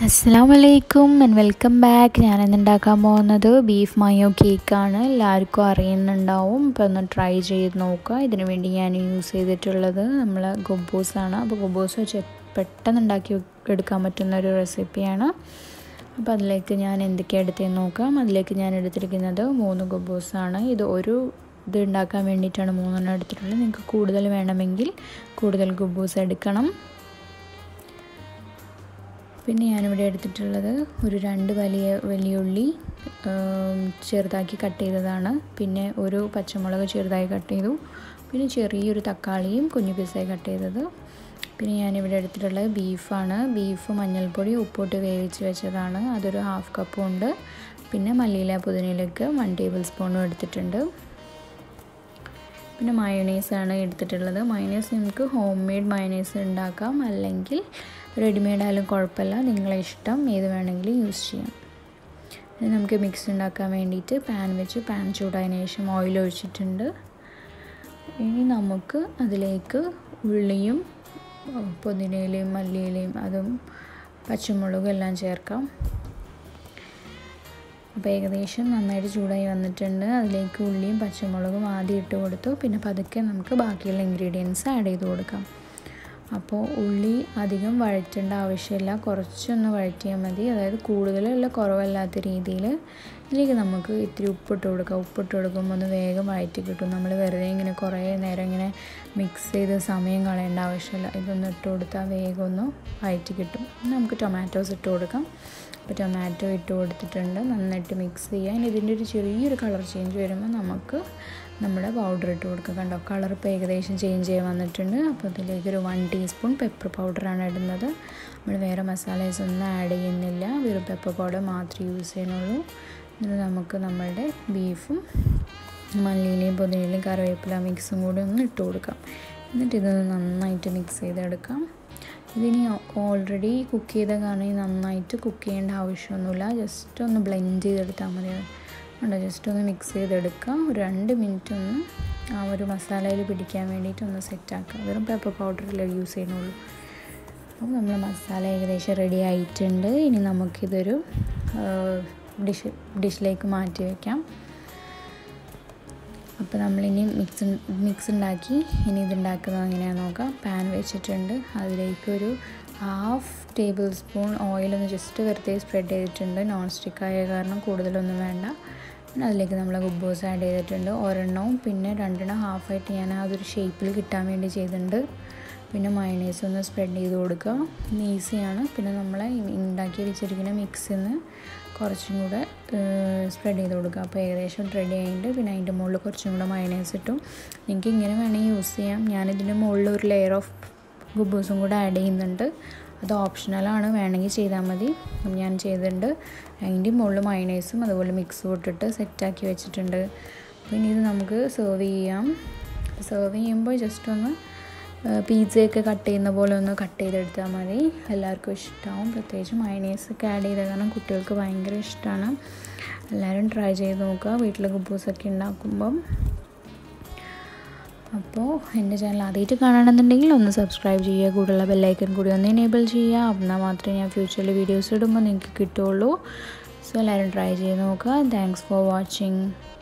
അസ്സാം വലൈക്കും and welcome back ഞാനിന്ന് ഉണ്ടാക്കാൻ പോകുന്നത് ബീഫ് മയോ കേക്കാണ് എല്ലാവർക്കും അറിയുന്നുണ്ടാവും അപ്പോൾ ഒന്ന് ട്രൈ ചെയ്ത് നോക്കുക ഇതിന് വേണ്ടി ഞാൻ യൂസ് ചെയ്തിട്ടുള്ളത് നമ്മൾ ഗൊബൂസാണ് അപ്പോൾ ഗൊബൂസ് വെച്ച് പെട്ടെന്ന് ഉണ്ടാക്കി എടുക്കാൻ പറ്റുന്ന ഒരു റെസിപ്പിയാണ് അപ്പോൾ അതിലേക്ക് ഞാൻ എന്തൊക്കെയാണ് എടുത്തതെന്ന് നോക്കാം അതിലേക്ക് ഞാൻ എടുത്തിരിക്കുന്നത് മൂന്ന് ഗൊബൂസാണ് ഇത് ഒരു ഇത് ഉണ്ടാക്കാൻ വേണ്ടിയിട്ടാണ് മൂന്നെണ്ണം എടുത്തിട്ടുള്ളത് നിങ്ങൾക്ക് കൂടുതൽ വേണമെങ്കിൽ കൂടുതൽ ഗുബൂസ് എടുക്കണം പിന്നെ ഞാനിവിടെ എടുത്തിട്ടുള്ളത് ഒരു രണ്ട് വലിയ വലിയ ഉള്ളി ചെറുതാക്കി കട്ട് ചെയ്തതാണ് പിന്നെ ഒരു പച്ചമുളക് ചെറുതായി കട്ട് ചെയ്തു പിന്നെ ചെറിയൊരു തക്കാളിയും കുഞ്ഞു പീസായി കട്ട് ചെയ്തത് പിന്നെ ഞാനിവിടെ എടുത്തിട്ടുള്ളത് ബീഫാണ് ബീഫ് മഞ്ഞൾപ്പൊടി ഉപ്പിട്ട് വേവിച്ച് വെച്ചതാണ് അതൊരു ഹാഫ് കപ്പും ഉണ്ട് പിന്നെ മല്ലിയില പുതിനയിലേക്ക് വൺ ടേബിൾ സ്പൂണും എടുത്തിട്ടുണ്ട് പിന്നെ മയണൈസാണ് എടുത്തിട്ടുള്ളത് മയണൈസ് നിങ്ങൾക്ക് ഹോം മെയ്ഡ് മയണൈസ് ഉണ്ടാക്കാം അല്ലെങ്കിൽ റെഡിമെയ്ഡ് ആയാലും കുഴപ്പമില്ല നിങ്ങളെ ഇഷ്ടം ഏത് വേണമെങ്കിലും യൂസ് ചെയ്യാം ഇനി നമുക്ക് മിക്സ് ഉണ്ടാക്കാൻ വേണ്ടിയിട്ട് പാൻ വെച്ച് പാൻ ചൂടായതിനു ശേഷം ഓയിൽ ഒഴിച്ചിട്ടുണ്ട് ഇനി നമുക്ക് അതിലേക്ക് ഉള്ളിയും പുതിനയിലയും മല്ലിയിലയും അതും പച്ചമുളകും എല്ലാം ചേർക്കാം അപ്പോൾ ഏകദേശം നന്നായിട്ട് ചൂടായി വന്നിട്ടുണ്ട് അതിലേക്ക് ഉള്ളിയും പച്ചമുളകും ആദ്യം ഇട്ട് കൊടുത്തു പിന്നെ പതുക്കെ നമുക്ക് ബാക്കിയുള്ള ഇൻഗ്രീഡിയൻസ് ആഡ് ചെയ്ത് കൊടുക്കാം അപ്പോൾ ഉള്ളി അധികം വഴറ്റേണ്ട ആവശ്യമില്ല കുറച്ചൊന്ന് വഴറ്റിയാൽ മതി അതായത് കൂടുതലല്ല കുറവല്ലാത്ത രീതിയിൽ ഇതിലേക്ക് നമുക്ക് ഇത്തിരി ഉപ്പിട്ട് കൊടുക്കാം ഉപ്പിട്ട് കൊടുക്കുമ്പോൾ ഒന്ന് വേഗം വഴറ്റി കിട്ടും നമ്മൾ വെറുതെ ഇങ്ങനെ കുറേ നേരം ഇങ്ങനെ മിക്സ് ചെയ്ത് സമയം കളയേണ്ട ആവശ്യമില്ല ഇതൊന്ന് ഇട്ട് കൊടുത്താൽ വേഗം ഒന്ന് വഴറ്റി കിട്ടും നമുക്ക് ടൊമാറ്റോസ് ഇട്ട് കൊടുക്കാം അപ്പോൾ ടൊമാറ്റോ ഇട്ട് കൊടുത്തിട്ടുണ്ട് നന്നായിട്ട് മിക്സ് ചെയ്യാൻ ഇതിൻ്റെ ഒരു ചെറിയൊരു കളർ ചേഞ്ച് വരുമ്പോൾ നമുക്ക് നമ്മുടെ പൗഡർ ഇട്ട് കൊടുക്കുക കണ്ടോ കളർ ഇപ്പോൾ ഏകദേശം ചേഞ്ച് ചെയ്യാൻ വന്നിട്ടുണ്ട് അപ്പോൾ ഇതിലേക്ക് ഒരു വൺ ടീസ്പൂൺ പെപ്പർ പൗഡറാണ് ഇടുന്നത് നമ്മൾ വേറെ മസാലേസ് ഒന്നും ആഡ് ചെയ്യുന്നില്ല വെറും പെപ്പർ പൗഡർ മാത്രമേ യൂസ് ചെയ്യുന്നുള്ളൂ എന്നിട്ട് നമുക്ക് നമ്മളുടെ ബീഫും മല്ലിയിലയും പുതിനയിലയും കറിവേപ്പില മിക്സും കൂടി ഒന്ന് ഇട്ട് കൊടുക്കാം എന്നിട്ട് ഇതൊന്ന് നന്നായിട്ട് മിക്സ് ചെയ്തെടുക്കാം ഇതിനി ഓൾറെഡി കുക്ക് ചെയ്ത കാരണം നന്നായിട്ട് കുക്ക് ചെയ്യേണ്ട ആവശ്യമൊന്നുമില്ല ജസ്റ്റ് ഒന്ന് ബ്ലെൻഡ് ചെയ്തെടുത്താൽ മതി ഉണ്ടോ ജസ്റ്റ് ഒന്ന് മിക്സ് ചെയ്തെടുക്കുക ഒരു രണ്ട് മിനിറ്റ് ഒന്ന് ആ ഒരു മസാലയിൽ പിടിക്കാൻ വേണ്ടിയിട്ട് ഒന്ന് സെറ്റാക്കുക വെറും പെപ്പർ പൗഡറിൽ യൂസ് ചെയ്യുന്നുള്ളൂ അപ്പോൾ നമ്മൾ മസാല ഏകദേശം റെഡി ആയിട്ടുണ്ട് ഇനി നമുക്കിതൊരു ഡിഷ് ഡിഷിലേക്ക് മാറ്റി വയ്ക്കാം അപ്പോൾ നമ്മളിനി മിക്സ് മിക്സ് ഉണ്ടാക്കി ഇനി ഇതുണ്ടാക്കുന്നത് എങ്ങനെയാണെന്ന് നോക്കാം പാൻ വെച്ചിട്ടുണ്ട് അതിലേക്ക് ഒരു ഹാഫ് ടേബിൾ സ്പൂൺ ഓയിലൊന്ന് ജസ്റ്റ് വെറുതെ സ്പ്രെഡ് ചെയ്തിട്ടുണ്ട് നോൺ സ്റ്റിക്ക് ആയ കാരണം കൂടുതലൊന്നും വേണ്ട പിന്നെ അതിലേക്ക് നമ്മൾ ഗുബോസ് ആഡ് ചെയ്തിട്ടുണ്ട് ഒരെണ്ണവും പിന്നെ രണ്ടെണ്ണം ഹാഫായിട്ട് ഞാൻ അതൊരു ഷേപ്പിൽ കിട്ടാൻ വേണ്ടി ചെയ്തിട്ടുണ്ട് പിന്നെ മയണൈസ് ഒന്ന് സ്പ്രെഡ് ചെയ്ത് കൊടുക്കുക ഈസിയാണ് പിന്നെ നമ്മൾ ഉണ്ടാക്കി വെച്ചിരിക്കുന്ന മിക്സിൽ നിന്ന് കുറച്ചും കൂടെ സ്പ്രെഡ് ചെയ്ത് കൊടുക്കുക അപ്പോൾ ഏകദേശം റെഡി ആയിട്ടുണ്ട് പിന്നെ അതിൻ്റെ മുകളിൽ കുറച്ചും കൂടെ മയണൈസ് ഇട്ടു നിങ്ങൾക്ക് ഇങ്ങനെ വേണമെങ്കിൽ യൂസ് ചെയ്യാം ഞാനിതിൻ്റെ മുകളിൽ ഒരു ലെയർ ഓഫ് ഗുബൂസും കൂടെ ആഡ് ചെയ്യുന്നുണ്ട് അത് ഓപ്ഷണലാണ് വേണമെങ്കിൽ ചെയ്താൽ മതി ഞാൻ ചെയ്തിട്ടുണ്ട് അതിൻ്റെ മുകളിൽ മയണൈസും അതുപോലെ മിക്സും ഇട്ടിട്ട് സെറ്റാക്കി വെച്ചിട്ടുണ്ട് പിന്നെ ഇത് നമുക്ക് സെർവ് ചെയ്യാം സെർവ് ചെയ്യുമ്പോൾ ജസ്റ്റ് ഒന്ന് പിസയൊക്കെ കട്ട് ചെയ്യുന്ന പോലെ ഒന്ന് കട്ട് ചെയ്തെടുത്താൽ മതി എല്ലാവർക്കും ഇഷ്ടമാവും പ്രത്യേകിച്ച് മയണൈസ് ഒക്കെ ആഡ് ചെയ്ത കാരണം കുട്ടികൾക്ക് ഭയങ്കര ഇഷ്ടമാണ് എല്ലാവരും ട്രൈ ചെയ്ത് നോക്കുക വീട്ടിൽ കുബൂസൊക്കെ ഉണ്ടാക്കുമ്പം അപ്പോൾ എൻ്റെ ചാനൽ ആദ്യമായിട്ട് കാണണമെന്നുണ്ടെങ്കിൽ ഒന്ന് സബ്സ്ക്രൈബ് ചെയ്യുക കൂടുതലുള്ള ബെല്ലൈക്കൺ കൂടി ഒന്ന് എനേബിൾ ചെയ്യുക എന്നാൽ മാത്രമേ ഞാൻ ഫ്യൂച്ചറിൽ വീഡിയോസ് ഇടുമ്പോൾ നിങ്ങൾക്ക് കിട്ടുള്ളൂ സോ എല്ലാവരും ട്രൈ ചെയ്ത് നോക്കുക താങ്ക്സ് ഫോർ വാച്ചിങ്